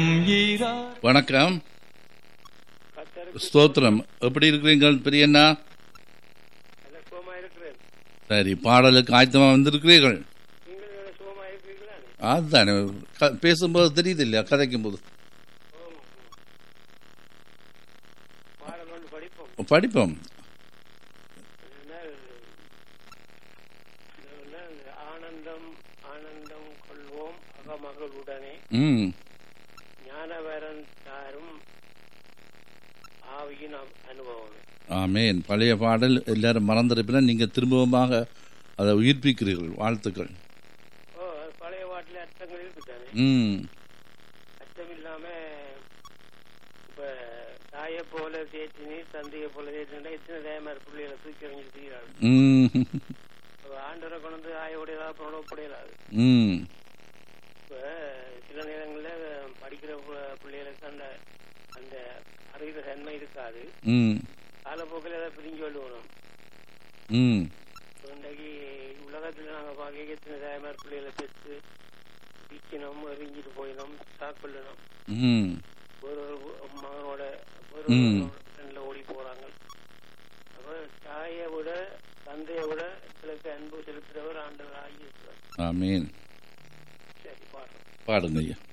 வணக்கம் ஸ்தோத்திரம் எப்படி இருக்கிறீங்கள் பெரியண்ணா சுகமா இருக்கிறேன் சரி பாடலுக்கு ஆயத்தமா வந்திருக்கிறீர்கள் நீங்கள் சுகமா இருக்கிறீங்களா அதுதானே க- பேசும்போது தெரியுது இல்லையா கதைக்கும் போது பாடம் ஒன்று படிப்போம் படிப்போம் அதனால் அதனால் ஆனந்தம் ஆனந்தம் கொள்வோம் அகமகளுடனே ம் ஞானவரன் தாரும் ஆவியின் அ- அனுபவம் ஆமேன் பழைய பாடல் எல்லாரும் மறந்திருப்பினா நீங்க திரும்பவுமாக அதை உயிர்ப்பிக்கிறீர்கள் வாழ்த்துக்கள் ஓ அது பழைய பாட்டில் அர்த்தங்கள் இருக்குதானே ம் அர்த்தம் இல்லாம இப்ப தாயை போல தேய்ச்சினி தந்தையை போல தேய்ச்சினா எத்தனை தேயமார் பிள்ளைகளை தூக்கி எறிஞ்சு தீராது ம் ஆண்டரை கொண்டு வந்து ஆயோடையதா புறப்படையலாது ம் இப்ப சில நேரங்கள்ல படிக்கிற பு- பிள்ளைகளுக்கு அந்த அந்த அறிகிற தன்மை இருக்காது ம் காலப்போக்கில் அதை பிரிஞ்சு கொள்ளுவோம் ம் இன்றைக்கு உலகத்துல நாங்க பார்க்க எத்தனை தாய்மார் பிள்ளைகளை பெற்று விற்கணும் எரிஞ்சிட்டு போயிடும் சாக்கொள்ளணும் ம் ஒரு ஒரு மகனோட ஒரு ம். ஃப்ரெண்ட்ல ஓடி போறாங்க அப்ப தாயை விட தந்தையை விட சிலருக்கு அன்பு செலுத்துறவர் ஆண்டவர் ஆகியிருக்கிறார் ஆமேன் சரி பாடுறோம் பாடுங்க ஐயா